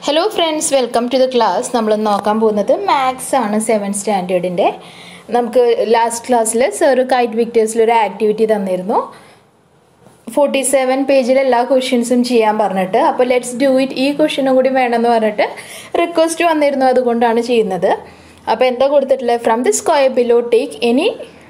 hello friends welcome to the class നമ്മൾ നോക്കാൻ പോകുന്നത് മാത്സ് ആണ് സെവൻ സ്റ്റാൻഡേർഡിൻ്റെ നമുക്ക് ലാസ്റ്റ് ക്ലാസ്സിൽ സർ കൈറ്റ് വിക്ടേഴ്സിൽ ഒരു ആക്ടിവിറ്റി തന്നിരുന്നു ഫോർട്ടി സെവൻ പേജിൽ എല്ലാ ക്വസ്റ്റ്യൻസും ചെയ്യാൻ പറഞ്ഞിട്ട് അപ്പോൾ ലെറ്റ്സ് ഡു ഇറ്റ് ഈ ക്വസ്റ്റ്യനും കൂടി വേണമെന്ന് പറഞ്ഞിട്ട് റിക്വസ്റ്റ് വന്നിരുന്നു അതുകൊണ്ടാണ് ചെയ്യുന്നത് അപ്പോൾ എന്താ കൊടുത്തിട്ടുള്ളത് from the square below take any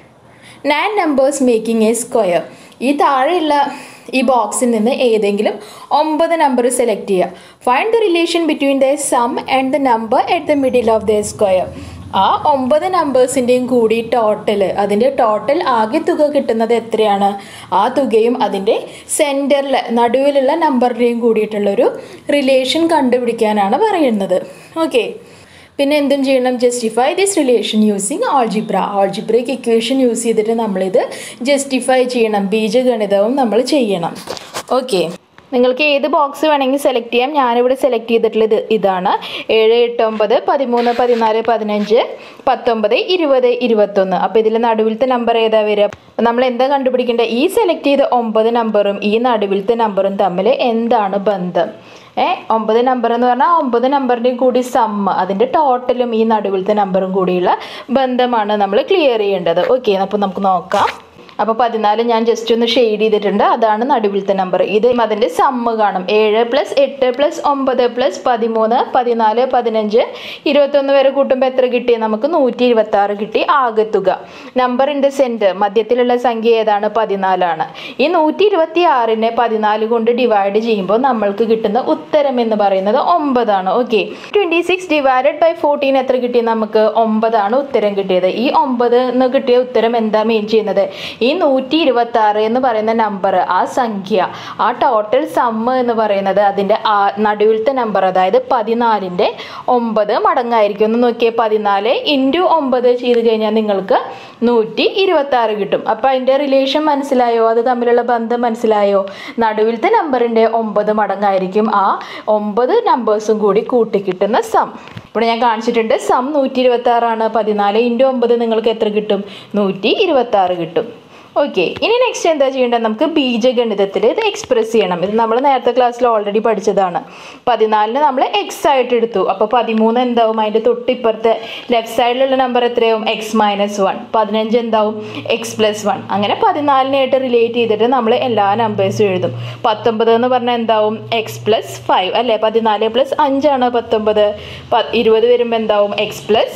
nine numbers making a square ഈ താഴെയുള്ള ഈ ബോക്സിൽ നിന്ന് ഏതെങ്കിലും ഒമ്പത് നമ്പർ സെലക്ട് ചെയ്യുക find the relation between the sum and the number at the middle of the square ആ ഒമ്പത് നമ്പേഴ്സിൻ്റെയും കൂടി ടോട്ടൽ അതിൻ്റെ ടോട്ടൽ ആകെ തുക കിട്ടുന്നത് എത്രയാണ് ആ തുകയും അതിൻ്റെ സെൻറ്ററിൽ നടുവിലുള്ള നമ്പറിൻ്റെയും കൂടിയിട്ടുള്ളൊരു റിലേഷൻ കണ്ടുപിടിക്കാനാണ് പറയുന്നത് ഓക്കെ പിന്നെ എന്തും ചെയ്യണം justify this relation using algebra ആൾജിബ്രയ്ക്ക് ഇക്വേഷൻ യൂസ് ചെയ്തിട്ട് നമ്മളിത് ജസ്റ്റിഫൈ ചെയ്യണം ബീജഗണിതവും നമ്മൾ ചെയ്യണം ഓക്കെ നിങ്ങൾക്ക് ഏത് ബോക്സ് വേണമെങ്കിൽ സെലക്ട് ചെയ്യാം ഞാനിവിടെ സെലക്ട് ചെയ്തിട്ടുള്ളത് ഇതാണ് ഏഴ് എട്ട് ഒമ്പത് പതിമൂന്ന് പതിനാല് പതിനഞ്ച് പത്തൊമ്പത് ഇരുപത് ഇരുപത്തൊന്ന് അപ്പോൾ ഇതിൽ നടുവിലത്തെ നമ്പർ ഏതാ വരിക നമ്മൾ എന്താ കണ്ടുപിടിക്കേണ്ടത് ഈ സെലക്ട് ചെയ്ത ഒമ്പത് നമ്പറും ഈ നടുവിലത്തെ നമ്പറും തമ്മിൽ എന്താണ് ബന്ധം ഏ ഒമ്പത് നമ്പർ എന്ന് പറഞ്ഞാൽ ഒമ്പത് നമ്പറിൻ്റെയും കൂടി സമ്മ് അതിൻ്റെ ടോട്ടലും ഈ നടുവിലത്തെ നമ്പറും കൂടിയുള്ള ബന്ധമാണ് നമ്മൾ ക്ലിയർ ചെയ്യേണ്ടത് ഓക്കെ അപ്പോൾ നമുക്ക് നോക്കാം അപ്പോൾ പതിനാല് ഞാൻ ജസ്റ്റ് ഒന്ന് ഷെയ്ഡ് ചെയ്തിട്ടുണ്ട് അതാണ് നടുവിലത്തെ നമ്പർ ഇത് അതിൻ്റെ സമ്മ് കാണും ഏഴ് പ്ലസ് എട്ട് പ്ലസ് ഒമ്പത് പ്ലസ് പതിമൂന്ന് പതിനാല് പതിനഞ്ച് ഇരുപത്തൊന്ന് വരെ കൂട്ടുമ്പോൾ എത്ര കിട്ടി നമുക്ക് നൂറ്റി ഇരുപത്തി ആറ് കിട്ടി ആകെ തുക നമ്പറിൻ്റെ സെൻറ്റർ മധ്യത്തിലുള്ള സംഖ്യ ഏതാണ് പതിനാലാണ് ഈ നൂറ്റി ഇരുപത്തി ആറിനെ പതിനാല് കൊണ്ട് ഡിവൈഡ് ചെയ്യുമ്പോൾ നമ്മൾക്ക് കിട്ടുന്ന ഉത്തരം എന്ന് പറയുന്നത് ഒമ്പതാണ് okay twenty six divided by fourteen എത്ര കിട്ടി നമുക്ക് ഒമ്പതാണ് ഉത്തരം കിട്ടിയത് ഈ ഒമ്പത് എന്ന് കിട്ടിയ ഉത്തരം എന്താ മീൻ ചെയ്യുന്നത് ഈ നൂറ്റി ഇരുപത്തി ആറ് എന്ന് പറയുന്ന നമ്പർ ആ സംഖ്യ ആ ടോട്ടൽ സമ്മ് എന്ന് പറയുന്നത് അതിൻ്റെ ആ നടുവിലത്തെ നമ്പർ അതായത് പതിനാലിൻ്റെ ഒമ്പത് മടങ്ങായിരിക്കും ഒന്ന് നോക്കിയേ പതിനാല് ഇൻറ്റു ഒമ്പത് ചെയ്ത് കഴിഞ്ഞാൽ നിങ്ങൾക്ക് നൂറ്റി ഇരുപത്തി ആറ് കിട്ടും അപ്പോൾ അതിൻ്റെ റിലേഷൻ മനസ്സിലായോ അത് തമ്മിലുള്ള ബന്ധം മനസ്സിലായോ നടുവിലത്തെ നമ്പറിൻ്റെ ഒമ്പത് മടങ്ങായിരിക്കും ആ ഒമ്പത് നമ്പേഴ്സും കൂടി കൂട്ടിക്കിട്ടുന്ന സം ഇവിടെ ഞാൻ കാണിച്ചിട്ടുണ്ട് സം നൂറ്റി ഇരുപത്തി ആറാണ് പതിനാല് ഇൻറ്റു ഒമ്പത് നിങ്ങൾക്ക് എത്ര കിട്ടും നൂറ്റി ഇരുപത്തി ആറ് കിട്ടും ഓക്കെ ഇനി നെക്സ്റ്റ് എന്താ ചെയ്യേണ്ടത് നമുക്ക് ബീജഗണിതത്തിൽ ഇത് എക്സ്പ്രസ് ചെയ്യണം ഇത് നമ്മൾ നേരത്തെ ക്ലാസ്സിൽ ഓൾറെഡി പഠിച്ചതാണ് പതിനാലിന് നമ്മൾ എക്സ് ആയിട്ട് എടുത്തു അപ്പോൾ പതിമൂന്ന് എന്താവും അതിൻ്റെ തൊട്ടിപ്പുറത്തെ ലെഫ്റ്റ് സൈഡിലുള്ള നമ്പർ എത്രയാവും എക്സ് മൈനസ് വൺ പതിനഞ്ച് എന്താവും എക്സ് പ്ലസ് വൺ അങ്ങനെ പതിനാലിനായിട്ട് റിലേറ്റ് ചെയ്തിട്ട് നമ്മൾ എല്ലാ നമ്പേഴ്സും എഴുതും പത്തൊമ്പത് എന്ന് പറഞ്ഞാൽ എന്താവും എക്സ് പ്ലസ് ഫൈവ് അല്ലേ പതിനാല് പ്ലസ് അഞ്ചാണ് പത്തൊമ്പത് പ ഇരുപത് വരുമ്പോൾ എന്താവും എക്സ് പ്ലസ്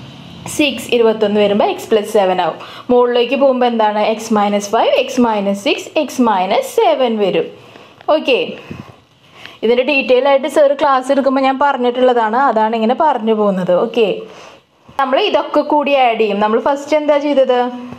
സിക്സ് ഇരുപത്തൊന്ന് വരുമ്പോൾ എക്സ് പ്ലസ് സെവൻ ആവും മുകളിലേക്ക് പോകുമ്പോൾ എന്താണ് X minus five X minus six X minus seven വരും ഓക്കെ ഇതിൻ്റെ ഡീറ്റെയിൽ ആയിട്ട് സർ ക്ലാസ് എടുക്കുമ്പോൾ ഞാൻ പറഞ്ഞിട്ടുള്ളതാണ് അതാണ് ഇങ്ങനെ പറഞ്ഞു പോകുന്നത് ഓക്കെ നമ്മൾ ഇതൊക്കെ കൂടി ആഡ് ചെയ്യും നമ്മൾ ഫസ്റ്റ് എന്താ ചെയ്തത്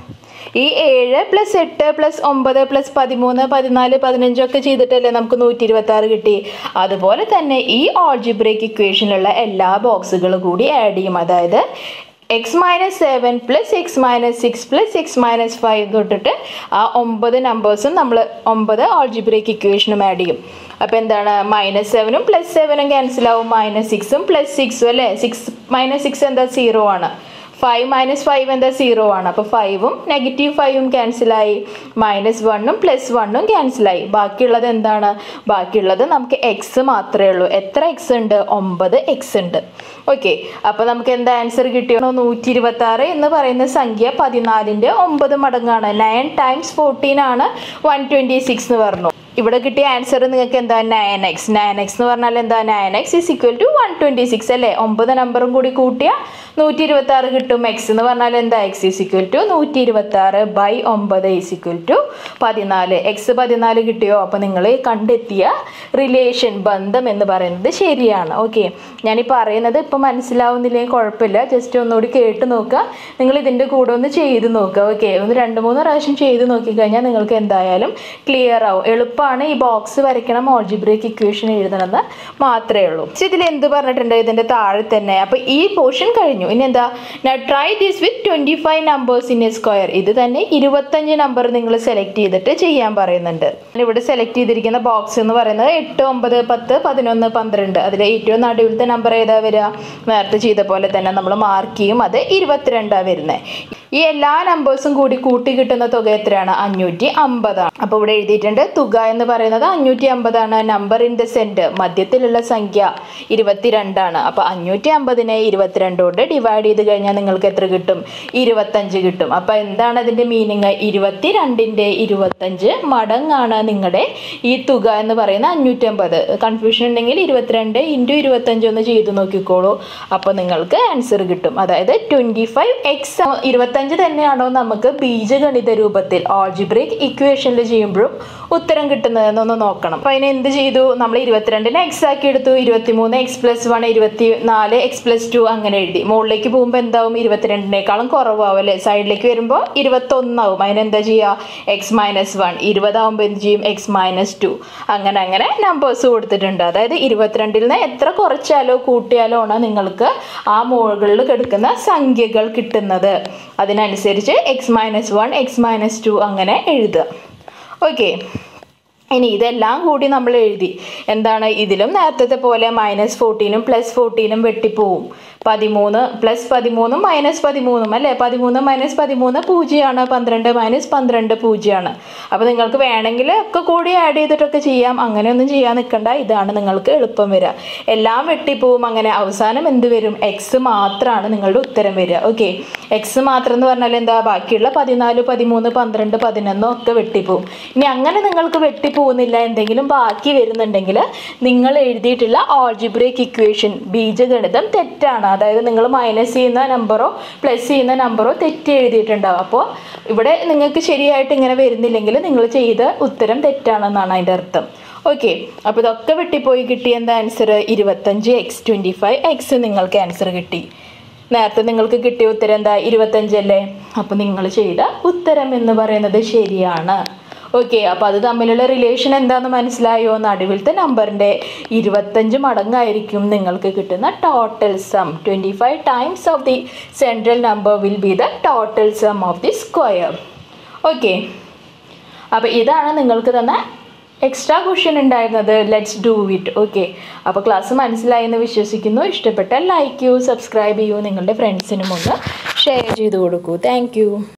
ഈ ഏഴ് പ്ലസ് എട്ട് പ്ലസ് ഒമ്പത് പ്ലസ് പതിമൂന്ന് പതിനാല് പതിനഞ്ചൊക്കെ ചെയ്തിട്ടല്ലേ നമുക്ക് നൂറ്റി ഇരുപത്തി ആറ് കിട്ടി അതുപോലെ തന്നെ ഈ ഓൾജിബ്രേക്ക് ഇക്വേഷനിലുള്ള എല്ലാ ബോക്സുകളും കൂടി ആഡ് ചെയ്യും അതായത് X minus seven plus X minus six plus X minus five തൊട്ടിട്ട് ആ ഒമ്പത് നമ്പേഴ്സും നമ്മൾ ഒമ്പത് ഓൾജിബ്രേക്ക് ഇക്വേഷനും ആഡ് ചെയ്യും അപ്പോൾ എന്താണ് മൈനസ് സെവനും പ്ലസ് സെവനും ക്യാൻസൽ ആവും മൈനസ് സിക്സും പ്ലസ് സിക്സും അല്ലേ സിക്സ് മൈനസ് സിക്സ് എന്താ സീറോ ആണ് ഫൈവ് മൈനസ് ഫൈവ് എന്താ സീറോ ആണ് അപ്പോൾ ഫൈവും നെഗറ്റീവ് ഫൈവും ക്യാൻസലായി മൈനസ് വണ്ണും പ്ലസ് വണ്ണും ക്യാൻസലായി ബാക്കിയുള്ളത് എന്താണ് ബാക്കിയുള്ളത് നമുക്ക് എക്സ് മാത്രമേ ഉള്ളൂ എത്ര എക്സ് ഉണ്ട് ഒമ്പത് എക്സ് ഉണ്ട് ഓക്കെ അപ്പോൾ നമുക്ക് എന്താ ആൻസർ കിട്ടിയോ നൂറ്റി ഇരുപത്തി ആറ് എന്ന് പറയുന്ന സംഖ്യ പതിനാലിൻ്റെ ഒമ്പത് മടങ്ങാണ് നയൻ ടൈംസ് ഫോർട്ടീൻ ആണ് വൺ ട്വൻറ്റി സിക്സ് എന്ന് പറഞ്ഞു ഇവിടെ കിട്ടിയ ആൻസർ നിങ്ങൾക്ക് എന്താ നയൻ എക്സ് നയൻ എക്സ് എന്ന് പറഞ്ഞാൽ എന്താ nine X is equal to one twenty six അല്ലേ ഒമ്പത് നമ്പറും കൂടി കൂട്ടിയാൽ നൂറ്റി ഇരുപത്തി ആറ് കിട്ടും എക്സ് എന്ന് പറഞ്ഞാൽ എന്താ എക്സ് ഈസ് ഇക്വൽ ടു നൂറ്റി ഇരുപത്തി ആറ് ബൈ ഒമ്പത് ഈസ് ഇക്വൽ ടു പതിനാല് എക്സ് പതിനാല് കിട്ടിയോ അപ്പോൾ നിങ്ങൾ കണ്ടെത്തിയ റിലേഷൻ ബന്ധം എന്ന് പറയുന്നത് ശരിയാണ് ഓക്കെ ഞാൻ ഈ പറയുന്നത് ഇപ്പോൾ മനസ്സിലാവുന്നില്ലെങ്കിൽ കുഴപ്പമില്ല ജസ്റ്റ് ഒന്നുകൂടി കേട്ട് നോക്കുക നിങ്ങൾ ഇതിൻ്റെ കൂടെ ഒന്ന് ചെയ്ത് നോക്കുക ഓക്കെ ഒന്ന് രണ്ട് മൂന്ന് പ്രാവശ്യം ചെയ്ത് നോക്കിക്കഴിഞ്ഞാൽ നിങ്ങൾക്ക് എന്തായാലും ക്ലിയർ ആവും എളുപ്പമാണ് ഈ ബോക്സ് വരയ്ക്കണം ഓൾജിബ്രേക്ക് ഇക്വേഷൻ എഴുതണമെന്ന് മാത്രമേ ഉള്ളൂ ഇതിൽ എന്ത് പറഞ്ഞിട്ടുണ്ട് ഇതിൻ്റെ താഴെ തന്നെ അപ്പോൾ ഈ പോർഷൻ കഴിഞ്ഞു ഇനി എന്താ try this with twenty five numbers in a square ഇത് തന്നെ ഇരുപത്തഞ്ച് നമ്പർ നിങ്ങൾ സെലക്ട് ചെയ്തിട്ട് ചെയ്യാൻ പറയുന്നുണ്ട് ഇവിടെ സെലക്ട് ചെയ്തിരിക്കുന്ന ബോക്സ് എന്ന് പറയുന്നത് എട്ട് ഒമ്പത് പത്ത് പതിനൊന്ന് പന്ത്രണ്ട് അതിൽ ഏറ്റവും നടുവിലത്തെ നമ്പർ ഏതാ വരിക നേരത്തെ ചെയ്ത പോലെ തന്നെ നമ്മൾ മാർക്ക് ചെയ്യും അത് ഇരുപത്തിരണ്ടാണ് വരുന്നത് ഈ എല്ലാ നമ്പേഴ്സും കൂടി കൂട്ടി കിട്ടുന്ന തുക എത്രയാണ് അഞ്ഞൂറ്റി അമ്പതാണ് അപ്പോൾ ഇവിടെ എഴുതിയിട്ടുണ്ട് തുക എന്ന് പറയുന്നത് അഞ്ഞൂറ്റി അമ്പതാണ് നമ്പർ ഇൻ ദ സെന്റ് മധ്യത്തിലുള്ള സംഖ്യ ഇരുപത്തിരണ്ടാണ് അപ്പോൾ അഞ്ഞൂറ്റി അമ്പതിനെ ഇരുപത്തിരണ്ട് കൊണ്ട് ഡിവൈഡ് ചെയ്ത് കഴിഞ്ഞാൽ നിങ്ങൾക്ക് എത്ര കിട്ടും ഇരുപത്തഞ്ച് കിട്ടും അപ്പോൾ എന്താണ് അതിൻ്റെ മീനിങ് ഇരുപത്തിരണ്ടിൻ്റെ ഇരുപത്തഞ്ച് മടങ്ങാണ് നിങ്ങളുടെ ഈ തുക എന്ന് പറയുന്ന അഞ്ഞൂറ്റമ്പത് കൺഫ്യൂഷൻ ഉണ്ടെങ്കിൽ ഇരുപത്തിരണ്ട് ഇൻറ്റു ഇരുപത്തഞ്ച് ഒന്ന് ചെയ്ത് നോക്കിക്കോളൂ അപ്പോൾ നിങ്ങൾക്ക് ആൻസർ കിട്ടും അതായത് ട്വൻറ്റി ഫൈവ് എക്സ് ഇരുപത്തഞ്ച് തന്നെയാണോ നമുക്ക് ബീജഗണിത രൂപത്തിൽ ഓൾജിബ്രിക് ഇക്വേഷനിൽ ചെയ്യുമ്പോഴും ഉത്തരം കിട്ടുന്നതെന്നൊന്ന് നോക്കണം അപ്പോൾ അതിന് എന്ത് ചെയ്തു നമ്മൾ ഇരുപത്തിരണ്ടിനെ എക്സ് ആക്കി എടുത്തു ഇരുപത്തിമൂന്ന് എക്സ് പ്ലസ് വൺ ഇരുപത്തി നാല് എക്സ് പ്ലസ് ടു അങ്ങനെ എഴുതി മുകളിലേക്ക് പോകുമ്പോൾ എന്താവും ഇരുപത്തിരണ്ടിനേക്കാളും കുറവാകും അല്ലേ സൈഡിലേക്ക് വരുമ്പോൾ ഇരുപത്തൊന്നാവും അതിനെന്താ ചെയ്യുക എക്സ് മൈനസ് വൺ ഇരുപതാവുമ്പോൾ എന്ത് ചെയ്യും എക്സ് മൈനസ് ടു അങ്ങനെ അങ്ങനെ നമ്പേഴ്സ് കൊടുത്തിട്ടുണ്ട് അതായത് ഇരുപത്തിരണ്ടിൽ നിന്ന് എത്ര കുറച്ചാലോ കൂട്ടിയാലോ ആണ് നിങ്ങൾക്ക് ആ മുകളിൽ കിടക്കുന്ന സംഖ്യകൾ കിട്ടുന്നത് അതിനനുസരിച്ച് X minus one X minus two അങ്ങനെ എഴുതുക ഓക്കെ ഇനി ഇതെല്ലാം കൂടി നമ്മൾ എഴുതി എന്താണ് ഇതിലും നേരത്തെ പോലെ മൈനസ് ഫോർട്ടീനും പ്ലസ് ഫോർട്ടീനും വെട്ടിപ്പോവും പതിമൂന്ന് പ്ലസ് പതിമൂന്നും മൈനസ് പതിമൂന്നും അല്ലേ പതിമൂന്ന് മൈനസ് പതിമൂന്ന് പൂജ്യമാണ് പന്ത്രണ്ട് മൈനസ് പന്ത്രണ്ട് പൂജ്യമാണ് അപ്പോൾ നിങ്ങൾക്ക് വേണമെങ്കിൽ ഒക്കെ കൂടി ആഡ് ചെയ്തിട്ടൊക്കെ ചെയ്യാം അങ്ങനെയൊന്നും ചെയ്യാൻ നിൽക്കണ്ട ഇതാണ് നിങ്ങൾക്ക് എളുപ്പം വരിക എല്ലാം വെട്ടിപ്പോവും അങ്ങനെ അവസാനം എന്ത് വരും എക്സ് മാത്രമാണ് നിങ്ങളുടെ ഉത്തരം വരിക ഓക്കെ എക്സ് മാത്രം എന്ന് പറഞ്ഞാൽ എന്താ ബാക്കിയുള്ള പതിനാല് പതിമൂന്ന് പന്ത്രണ്ട് പതിനൊന്നും ഒക്കെ വെട്ടിപ്പോവും ഇനി അങ്ങനെ നിങ്ങൾക്ക് വെട്ടിപ്പോകുന്നില്ല എന്തെങ്കിലും ബാക്കി വരുന്നുണ്ടെങ്കിൽ നിങ്ങൾ എഴുതിയിട്ടുള്ള ഓൾജിബ്രേക്ക് ഇക്വേഷൻ ബീജഗണിതം തെറ്റാണ് അതായത് നിങ്ങൾ മൈനസ് ചെയ്യുന്ന നമ്പറോ പ്ലസ് ചെയ്യുന്ന നമ്പറോ തെറ്റി എഴുതിയിട്ടുണ്ടാവും അപ്പോൾ ഇവിടെ നിങ്ങൾക്ക് ശരിയായിട്ട് ഇങ്ങനെ വരുന്നില്ലെങ്കിൽ നിങ്ങൾ ചെയ്ത ഉത്തരം തെറ്റാണെന്നാണ് അതിൻ്റെ അർത്ഥം ഓക്കെ അപ്പോൾ ഇതൊക്കെ വെട്ടിപ്പോയി കിട്ടിയ എന്താ ആൻസർ ഇരുപത്തഞ്ച് എക്സ് ട്വൻറ്റി ഫൈവ് എക്സ് നിങ്ങൾക്ക് ആൻസർ കിട്ടി നേരത്തെ നിങ്ങൾക്ക് കിട്ടിയ ഉത്തരം എന്താ ഇരുപത്തഞ്ചല്ലേ അപ്പോൾ നിങ്ങൾ ചെയ്ത ഉത്തരം എന്ന് പറയുന്നത് ശരിയാണ് ഓക്കെ അപ്പോൾ അത് തമ്മിലുള്ള റിലേഷൻ എന്താണെന്ന് മനസ്സിലായോ നടുവിലത്തെ നമ്പറിൻ്റെ ഇരുപത്തഞ്ച് മടങ്ങായിരിക്കും നിങ്ങൾക്ക് കിട്ടുന്ന total sum twenty five times of the central number will be the total sum of the square okay അപ്പോൾ ഇതാണ് നിങ്ങൾക്ക് തന്ന എക്സ്ട്രാ ക്വസ്റ്റ്യൻ ഉണ്ടായിരുന്നത് ലെറ്റ്സ് ഡൂ ഇറ്റ് ഓക്കെ അപ്പോൾ ക്ലാസ് മനസ്സിലായി എന്ന് വിശ്വസിക്കുന്നു ഇഷ്ടപ്പെട്ടാൽ ലൈക്ക് ചെയ്യൂ സബ്സ്ക്രൈബ് ചെയ്യൂ നിങ്ങളുടെ ഫ്രണ്ട്സിനും ഒന്ന് ഷെയർ ചെയ്ത് കൊടുക്കൂ താങ്ക്